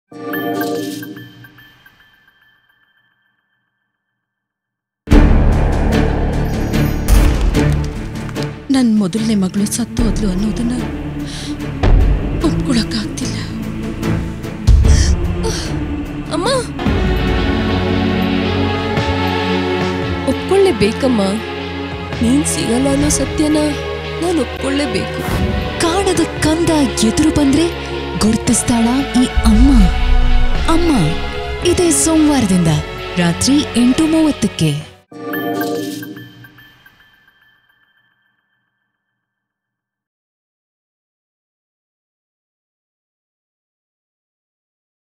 ನನ್ನ ಮೊದಲನೇ ಮಗಳು ಸತ್ತು ಹೋದ್ಲು ಅನ್ನೋದನ್ನ ಒಪ್ಕೊಳಕ್ಕಾಗ್ತಿಲ್ಲ ಅಮ್ಮ ಒಪ್ಕೊಳ್ಳೇಬೇಕಮ್ಮ ನೀನ್ ಸಿಗಲ್ಲ ಅನ್ನೋ ಸತ್ಯನ ನಾನು ಒಪ್ಕೊಳ್ಳೇಬೇಕು ಕಾಣದ ಕಂದ ಎದುರು ಬಂದ್ರೆ ಗುರ್ತಿಸ್ತಾಳ ಈ ಅಮ್ಮ ಅಮ್ಮ ಇದೇ ಸೋಮವಾರದಿಂದ ರಾತ್ರಿ ಎಂಟು ಮೂವತ್ತಕ್ಕೆ